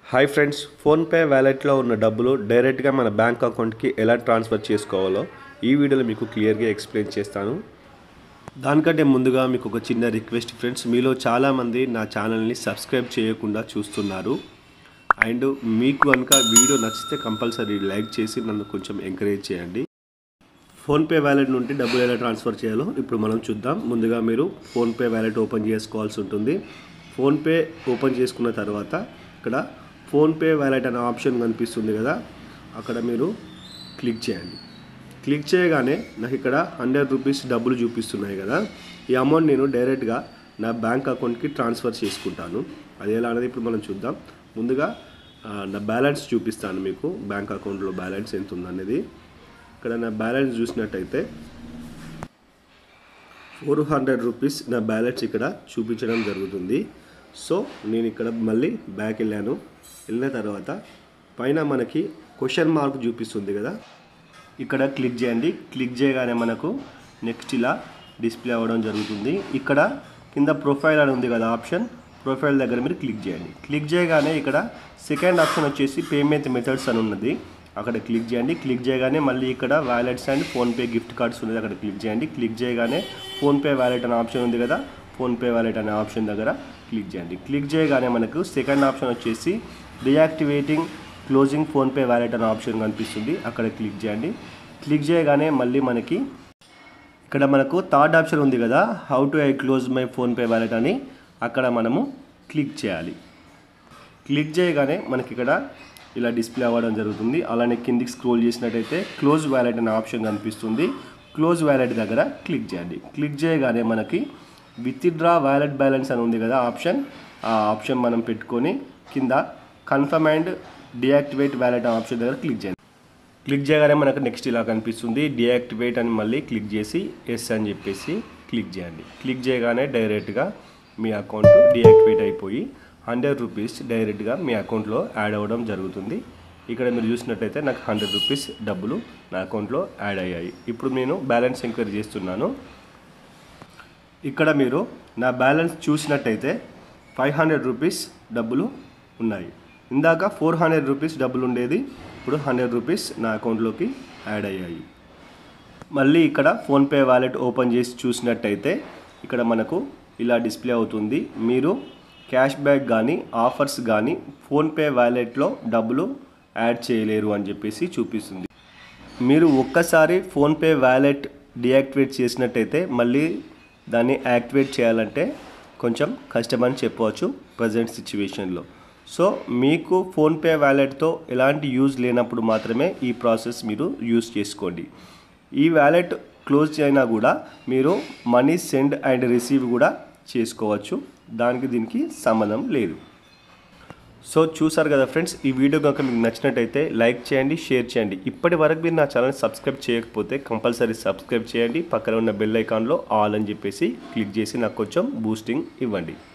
hi friends PhonePe వ్యాలెట్లో ఉన్న డబ్బులు డైరెక్ట్గా మన బ్యాంక్ అకౌంట్కి ఎలా ట్రాన్స్ఫర్ చేసుకోవాలో ఈ వీడియోలో మీకు క్లియర్గా ఎక్స్ప్లెయిన్ చేస్తాను దానికంటే ముందుగా మీకు ఒక చిన్న రిక్వెస్ట్ ఫ్రెండ్స్ మీలో చాలామంది నా ఛానల్ని సబ్స్క్రైబ్ చేయకుండా చూస్తున్నారు అండ్ మీకు కనుక వీడియో నచ్చితే కంపల్సరీ లైక్ చేసి నన్ను కొంచెం ఎంకరేజ్ చేయండి ఫోన్పే వ్యాలెట్ నుండి డబ్బులు ఎలా ట్రాన్స్ఫర్ చేయాలో ఇప్పుడు మనం చూద్దాం ముందుగా మీరు ఫోన్పే వ్యాలెట్ ఓపెన్ చేసుకోవాల్సి ఉంటుంది ఫోన్పే ఓపెన్ చేసుకున్న తర్వాత ఇక్కడ ఫోన్పే వ్యాలెట్ అనే ఆప్షన్ కనిపిస్తుంది కదా అక్కడ మీరు క్లిక్ చేయండి క్లిక్ చేయగానే నాకు ఇక్కడ హండ్రెడ్ రూపీస్ డబ్బులు చూపిస్తున్నాయి కదా ఈ అమౌంట్ నేను డైరెక్ట్గా నా బ్యాంక్ అకౌంట్కి ట్రాన్స్ఫర్ చేసుకుంటాను అది ఎలా అనేది ఇప్పుడు మనం చూద్దాం ముందుగా ఆ, నా బ్యాలెన్స్ చూపిస్తాను మీకు బ్యాంక్ అకౌంట్లో బ్యాలెన్స్ ఎంత ఉందనేది ఇక్కడ నా బ్యాలెన్స్ చూసినట్టయితే ఫోర్ హండ్రెడ్ రూపీస్ నా బ్యాలెన్స్ ఇక్కడ చూపించడం జరుగుతుంది సో నేను ఇక్కడ మళ్ళీ బ్యాక్ వెళ్ళాను వెళ్ళిన తర్వాత పైన మనకి క్వశ్చన్ మార్క్ చూపిస్తుంది కదా ఇక్కడ క్లిక్ చేయండి క్లిక్ చేయగానే మనకు నెక్స్ట్ ఇలా డిస్ప్లే అవ్వడం జరుగుతుంది ఇక్కడ కింద ప్రొఫైల్ అని ఉంది కదా ఆప్షన్ ప్రొఫైల్ దగ్గర మీరు క్లిక్ చేయండి క్లిక్ చేయగానే ఇక్కడ సెకండ్ ఆప్షన్ వచ్చేసి పేమెంట్ మెథడ్స్ అని ఉన్నది అక్కడ క్లిక్ చేయండి క్లిక్ చేయగానే మళ్ళీ ఇక్కడ wallets and PhonePe gift cards ఉన్నది అక్కడ క్లిక్ చేయండి క్లిక్ చేయగానే ఫోన్పే వ్యాలెట్ అనే ఆప్షన్ ఉంది కదా ఫోన్పే వ్యాలెట్ అనే ఆప్షన్ దగ్గర క్లిక్ చేయండి క్లిక్ చేయగానే మనకు సెకండ్ ఆప్షన్ వచ్చేసి డియాక్టివేటింగ్ క్లోజింగ్ ఫోన్పే వ్యాలెట్ అనే ఆప్షన్ కనిపిస్తుంది అక్కడ క్లిక్ చేయండి క్లిక్ చేయగానే మళ్ళీ మనకి ఇక్కడ మనకు థర్డ్ ఆప్షన్ ఉంది కదా how to I close my PhonePe wallet అని అక్కడ మనము క్లిక్ చేయాలి క్లిక్ చేయగానే మనకి ఇక్కడ ఇలా డిస్ప్లే అవ్వడం జరుగుతుంది అలానే కిందికి స్క్రోల్ చేసినట్టయితే క్లోజ్ వ్యాలెట్ అనే ఆప్షన్ కనిపిస్తుంది క్లోజ్ వ్యాలెట్ దగ్గర క్లిక్ చేయండి క్లిక్ చేయగానే మనకి విత్డ్రా వ్యాలెట్ బ్యాలెన్స్ అని ఉంది కదా ఆప్షన్ ఆ ఆప్షన్ మనం పెట్టుకొని కింద confirm and deactivate wallet option దగ్గర క్లిక్ చేయండి క్లిక్ చేయగానే మనకు నెక్స్ట్ ఇలా కనిపిస్తుంది డియాక్టివేట్ అని మళ్ళీ క్లిక్ చేసి ఎస్ అని చెప్పేసి క్లిక్ చేయండి క్లిక్ చేయగానే డైరెక్ట్గా మీ అకౌంట్ డియాక్టివేట్ అయిపోయి హండ్రెడ్ రూపీస్ డైరెక్ట్గా మీ అకౌంట్లో యాడ్ అవ్వడం జరుగుతుంది ఇక్కడ మీరు చూసినట్టయితే నాకు హండ్రెడ్ రూపీస్ డబ్బులు నా అకౌంట్లో యాడ్ అయ్యాయి ఇప్పుడు నేను బ్యాలెన్స్ ఎంక్వైరీ చేస్తున్నాను ఇక్కడ మీరు నా బ్యాలెన్స్ చూసినట్టయితే ఫైవ్ హండ్రెడ్ రూపీస్ డబ్బులు ఉన్నాయి ఇందాక ఫోర్ హండ్రెడ్ రూపీస్ డబ్బులు ఉండేది ఇప్పుడు హండ్రెడ్ రూపీస్ నా అకౌంట్లోకి యాడ్ అయ్యాయి మళ్ళీ ఇక్కడ ఫోన్పే వ్యాలెట్ ఓపెన్ చేసి చూసినట్టయితే ఇక్కడ మనకు ఇలా డిస్ప్లే అవుతుంది మీరు క్యాష్ బ్యాక్ కానీ ఆఫర్స్ కానీ ఫోన్పే వ్యాలెట్లో డబ్బులు యాడ్ చేయలేరు అని చెప్పేసి చూపిస్తుంది మీరు ఒక్కసారి ఫోన్పే వ్యాలెట్ డియాక్టివేట్ చేసినట్టయితే మళ్ళీ దాన్ని యాక్టివేట్ చేయాలంటే కొంచెం కష్టమని చెప్పవచ్చు ప్రజెంట్ సిచ్యువేషన్లో సో మీకు ఫోన్పే వ్యాలెట్తో ఎలాంటి యూజ్ లేనప్పుడు మాత్రమే ఈ ప్రాసెస్ మీరు యూజ్ చేసుకోండి ఈ వ్యాలెట్ క్లోజ్ అయినా కూడా మీరు మనీ సెండ్ అండ్ రిసీవ్ కూడా చేసుకోవచ్చు దానికి దీనికి సంబంధం లేదు సో చూసారు కదా ఫ్రెండ్స్ ఈ వీడియో కనుక మీకు నచ్చినట్టయితే లైక్ చేయండి షేర్ చేయండి ఇప్పటి వరకు మీరు నా ఛానల్ సబ్స్క్రైబ్ చేయకపోతే కంపల్సరీ సబ్స్క్రైబ్ చేయండి పక్కన ఉన్న బెల్ ఐకాన్లో ఆల్ అని చెప్పేసి క్లిక్ చేసి నాకు కొంచెం బూస్టింగ్ ఇవ్వండి